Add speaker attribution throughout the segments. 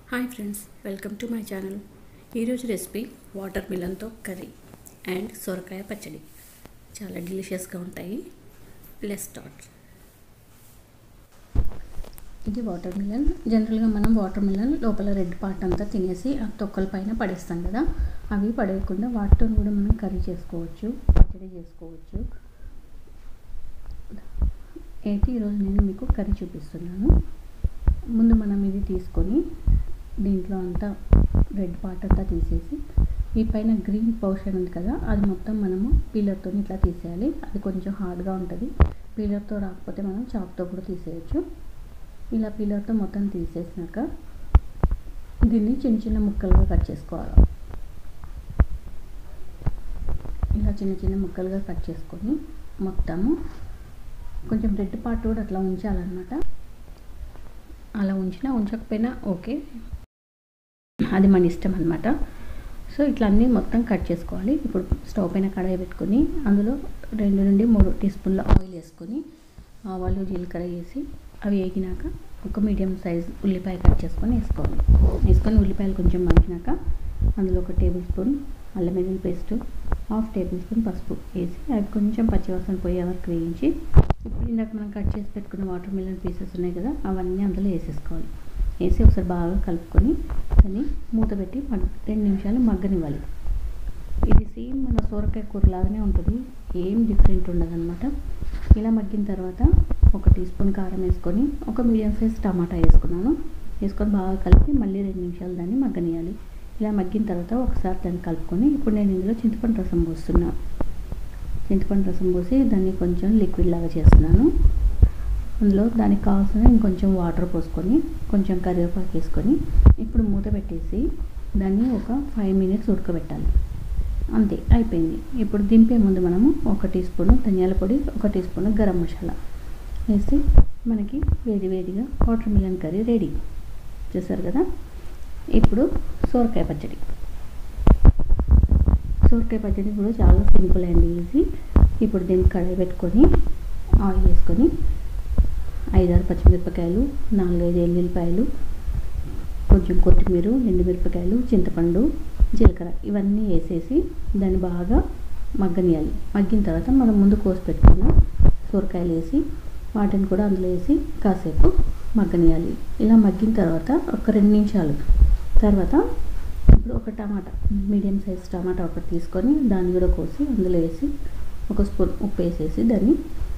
Speaker 1: hi friends welcome to my channel ఈరోజు recipe వాటర్ మిలన్తో కర్రీ అండ్ సొరకాయ పచ్చడి చాలా డెలిషియస్గా ఉంటాయి లెస్ స్టార్ట్ ఇది వాటర్ మిలన్ జనరల్గా మనం వాటర్ మిలన్ లోపల రెడ్ పార్ట్ అంతా తినేసి ఆ తొక్కల పైన పడేస్తాం కదా అవి పడేయకుండా వాటితో కూడా మనం కర్రీ చేసుకోవచ్చు పచ్చడి చేసుకోవచ్చు ఏంటి ఈరోజు నేను మీకు కర్రీ చూపిస్తున్నాను ముందు మనం ఇది తీసుకొని దీంట్లో అంతా రెడ్ పార్ట్ అంతా తీసేసి ఈ పైన గ్రీన్ పోర్షన్ ఉంది కదా అది మొత్తం మనము పీలర్తో ఇట్లా తీసేయాలి అది కొంచెం హార్డ్గా ఉంటుంది పీలర్తో రాకపోతే మనం చాక్తో కూడా తీసేయచ్చు ఇలా పీలర్తో మొత్తం తీసేసినాక దీన్ని చిన్న చిన్న ముక్కలుగా కట్ చేసుకోవాలి ఇలా చిన్న చిన్న ముక్కలుగా కట్ చేసుకొని మొత్తము కొంచెం రెడ్ పార్ట్ కూడా అట్లా ఉంచాలన్నమాట అలా ఉంచినా ఉంచకపోయినా ఓకే అది మన ఇష్టం అనమాట సో ఇట్లా అన్నీ మొత్తం కట్ చేసుకోవాలి ఇప్పుడు స్టవ్ పైన కడాయి పెట్టుకొని అందులో రెండు నుండి మూడు టీ స్పూన్ల ఆయిల్ వేసుకొని ఆవాలు జీలకర్ర వేసి అవి వేగినాక ఒక మీడియం సైజ్ ఉల్లిపాయ కట్ చేసుకొని వేసుకోవాలి వేసుకొని ఉల్లిపాయలు కొంచెం మగ్గినాక అందులో ఒక టేబుల్ స్పూన్ అల్లం వెల్లుల్లి పేస్ట్ హాఫ్ టేబుల్ స్పూన్ పసుపు వేసి అవి కొంచెం పచ్చివాసన పోయే వరకు వేయించి ఇప్పుడు ఇందాక మనం కట్ చేసి పెట్టుకున్న వాటర్ మిలన్ పీసెస్ ఉన్నాయి కదా అవన్నీ అందులో వేసేసుకోవాలి వేసి ఒకసారి బాగా కలుపుకొని దాన్ని మూత పెట్టి రెండు నిమిషాలు మగ్గనివ్వాలి ఇది సేమ్ మన సోరకాయ కూర లాగానే ఉంటుంది ఏం డిఫరెంట్ ఉండదు అనమాట ఇలా మగ్గిన తర్వాత ఒక టీ స్పూన్ కారం వేసుకొని ఒక మీడియం సైజ్ టమాటా వేసుకున్నాను వేసుకొని బాగా కలిపి మళ్ళీ రెండు నిమిషాలు దాన్ని మగ్గనియాలి ఇలా మగ్గిన తర్వాత ఒకసారి దాన్ని కలుపుకొని ఇప్పుడు నేను ఇందులో చింతపండు రసం పోస్తున్నాను చింతపండు రసం పోసి దాన్ని కొంచెం లిక్విడ్ లాగా చేస్తున్నాను అందులో దానికి కావాల్సిన ఇంకొంచెం వాటర్ పోసుకొని కొంచెం కరివేపాకు వేసుకొని ఇప్పుడు మూత పెట్టేసి దాన్ని ఒక ఫైవ్ మినిట్స్ ఉడకబెట్టాలి అంతే అయిపోయింది ఇప్పుడు దింపే ముందు మనము ఒక టీ స్పూన్ ధనియాల పొడి ఒక టీ స్పూన్ గరం మసాలా వేసి మనకి వేడి వేడిగా వాటర్ మిలన్ కర్రీ రెడీ చూసారు కదా ఇప్పుడు సోరకాయ పచ్చడి సోరకాయ పచ్చడి కూడా చాలా సింపుల్ అండ్ ఈజీ ఇప్పుడు దీన్ని కడాయి పెట్టుకొని ఆయిల్ వేసుకొని ఐదారు పచ్చిమిరపకాయలు నాలుగైదు ఎల్లుల్లిపాయలు కొంచెం కొత్తిమీర ఎండుమిరపకాయలు చింతపండు జీలకర్ర ఇవన్నీ వేసేసి దాన్ని బాగా మగ్గనియాలి మగ్గిన తర్వాత మనం ముందు కోసి పెట్టుకున్న సొరకాయలు వేసి వాటిని కూడా అందులో వేసి కాసేపు మగ్గనియాలి ఇలా మగ్గిన తర్వాత ఒక రెండు నిమిషాలు తర్వాత ఇప్పుడు ఒక టమాటా మీడియం సైజ్ టమాటా ఒకటి తీసుకొని దాన్ని కూడా కోసి అందులో వేసి ఒక స్పూన్ ఉప్పు వేసేసి దాన్ని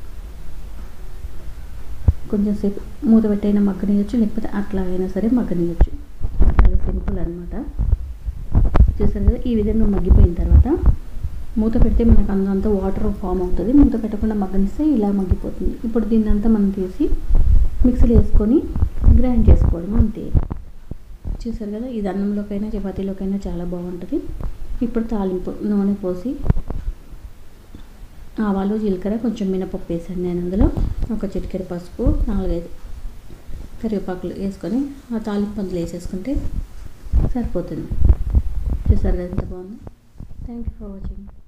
Speaker 1: కొంచెం సేపు మూత పెట్టైనా మగ్గనియచ్చు లేకపోతే అట్లా అయినా సరే మగ్గనియచ్చు చాలా సింపుల్ అనమాట చూసారు కదా ఈ విధంగా మగ్గిపోయిన తర్వాత మూత పెడితే మనకు అందంతా వాటర్ ఫామ్ అవుతుంది మూత పెట్టకుండా మగ్గనిస్తే ఇలా మగ్గిపోతుంది ఇప్పుడు దీన్ని అంతా మనం తీసి మిక్సీలో వేసుకొని గ్రైండ్ చేసుకోవడం అంతే చూసారు కదా ఇది అన్నంలోకైనా చపాతీలోకైనా చాలా బాగుంటుంది ఇప్పుడు తాలింపు నూనె పోసి ఆవాలు జీలకర్ర కొంచెం మినపప్పు వేసాను నేను అందులో ఒక చిటికెర పసుపు నాలుగైదు కరివేపాకులు వేసుకొని ఆ తాలింపు అందులో వేసేసుకుంటే సరిపోతుంది చూసారు కదా ఎంత బాగుంది థ్యాంక్ యూ ఫర్ వాచింగ్